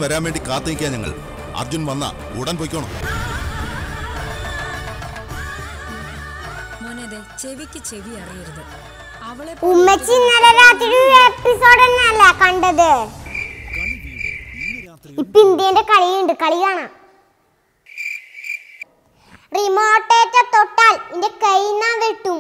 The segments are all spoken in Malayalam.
വരാൻ വേണ്ടി കാത്തു നിൽക്കാൻ ഞങ്ങൾ അർജുൻ വന്ന ഉടൻ പൊയ്ക്കോണം മോനെ ദേ, ചെവിക്ക് ചെവി അറിയരുത് അവളെ ഉമ്മച്ചി ഇന്നലെ രാത്രി ഒരു എപ്പിസോഡ് തന്നെയല്ലേ കണ്ടത് ഇപ്പൊ ഇന്ത്യന്റെ കളിയുണ്ട് കളി കാണാം റിമോട്ടേറ്റ തൊട്ടാൽ എന്റെ കൈ ഞാൻ വെട്ടും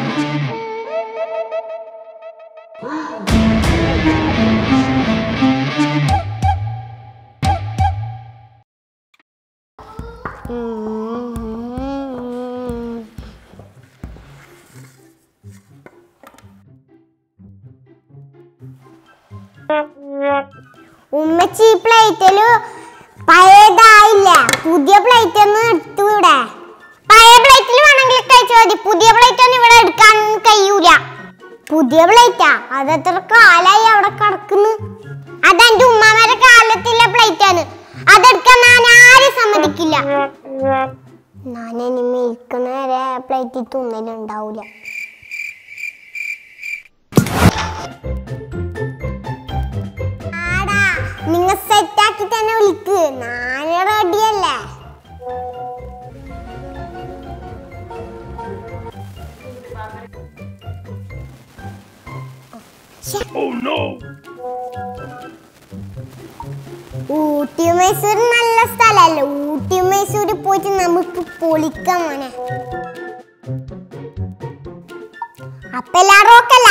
ഉമ്മച്ചി പ്ലേറ്റില് പഴയതായില്ല പുതിയ പ്ലേറ്റ് ഒന്ന് എടുത്തൂടെ പഴയ പ്ലേറ്റിൽ വേണമെങ്കിൽ കഴിച്ചു മതി പുതിയ പ്ലേറ്റ് ഒന്നും ഇവിടെ എടുക്കാൻ കഴിയൂല പുതിയ പ്ലേറ്റാ അതെത്ര കാലായി അവിടെ കിടക്കുന്നു അതെന്റെ ഉമ്മാമാരെ കാലത്തിലെ പ്ലേറ്റ് ആണ് അതെടുക്കാൻ ഞാൻ ആരും സമ്മതിക്കില്ല ഞാൻ ഇനി മേൽക്കുന്ന വരെ പ്ലേറ്റിൽ തിന്നലുണ്ടാവൂല ആടാ നിങ്ങ സെറ്റാക്കി തന്നെ വിളിക്ക് ഞാൻ റെഡിയല്ലേ ഊട്ടി മൈസൂർ നല്ല സ്ഥലല്ലേ ഊട്ടി മൈസൂർ പോയിട്ട് നമുക്ക് പൊളിക്കാം മോനെ അപ്പൊ എല്ലാരും ഓക്കല്ല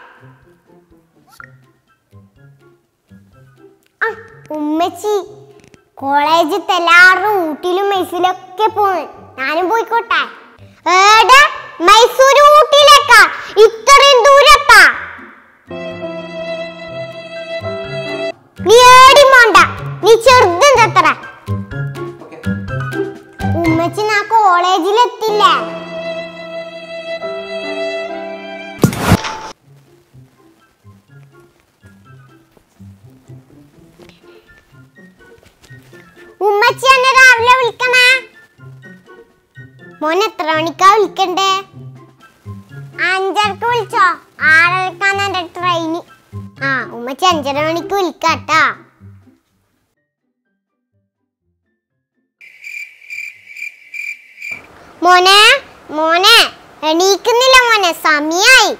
ആ ഉമ്മച്ചി കോളേജിൽ എല്ലാവരും ഊട്ടിയിലും മൈസൂരിലും ഒക്കെ പോണ് ഞാനും പോയിക്കോട്ടെ ഏടെ മൈസൂർ ഊട്ടിയിലേക്കാ ഇത്രയും ദൂരത്താ നീ ഏടി പോണ്ട നീ ചെറുതും ചത്ര ഉമ്മച്ചി നാ കോളേജിലെത്തില്ലേ ഉമ്മച്ചി എന്നെ രാവിലെ വിളിക്കണേ മോൻ എത്ര മണിക്കാ വിളിക്കണ്ടേ അഞ്ചരക്ക് വിളിച്ചോ ആറരക്കാണ് എന്റെ ട്രെയിന് ആ ഉമ്മച്ചി അഞ്ചര മണിക്ക് വിളിക്കാട്ടാ മോനെ മോനെ എണീക്കുന്നില്ല മോനെ സമയായി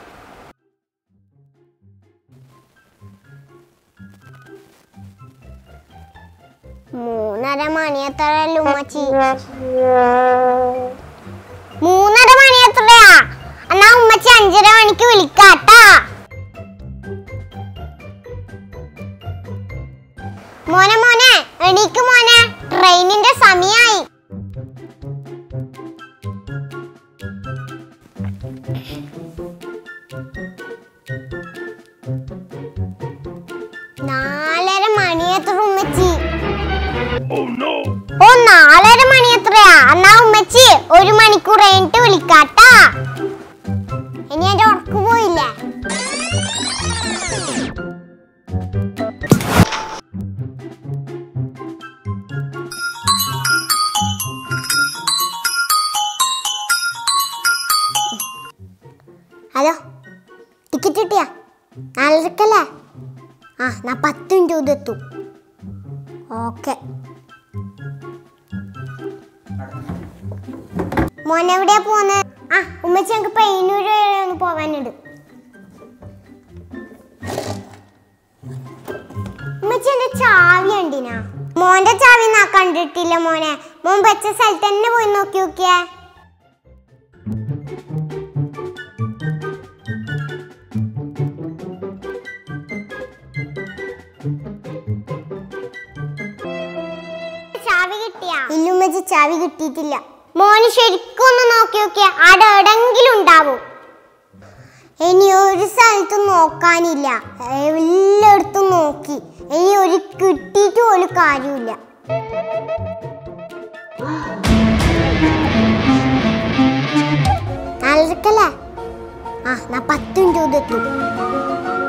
മൂന്നര മണി എത്രയല്ലോ ഉമ്മച്ചി മൂന്നര മണി എത്രയാ എന്നാ ഉമ്മച്ചി അഞ്ചര മണിക്ക് വിളിക്കാട്ടാ മോനെ മോനെ എണീക്ക് മോനെ ട്രെയിനിന്റെ സമയായി നാലര മണി എത്ര ഉമ്മച്ചി ഓ നാലര മണി എത്രയാ എന്നാ ഉമ്മച്ചി ഒരു മണിക്കൂർ കഴിഞ്ഞിട്ട് വിളിക്കാട്ടാ ഇനി എന്റെ ഉറക്ക് പോയില്ലേ ഹലോ ടിക്കറ്റ് കിട്ടിയാ നാലരക്കല്ലേ ആ ഞാൻ പത്ത് മിനിറ്റ് കൊണ്ട് എത്തും ഓക്കെ മോനെ എവിടെയാ പോകുന്നത് ആ ഉമ്മച്ചി ഞങ്ങൾക്ക് പയ്യന്നൂര് വരെ ഒന്ന് പോവാനുണ്ട് ഉമ്മച്ചി എന്റെ ചാവി ഉണ്ടിനാ മോന്റെ ചാവി നാ കണ്ടിട്ടില്ല മോനെ മോൻ വെച്ച സ്ഥലത്ത് തന്നെ പോയി നോക്കി നോക്കിയേ ചാവി കിട്ടിയാ ഇല്ലുമ്മച്ചി ചാവി കിട്ടിയിട്ടില്ല മോന് ശരിക്കും ഒന്ന് നോക്കി നോക്കിയ അവിടെ എവിടെങ്കിലും ഉണ്ടാവും ഇനി ഒരു സ്ഥലത്തും നോക്കാനില്ല എല്ലായിടത്തും നോക്കി ഇനി ഒരു കിട്ടിയിട്ട് ഒരു കാര്യമില്ല നാലരക്കല്ലേ ആ ഞാൻ പത്ത് മിനിറ്റ് എത്തും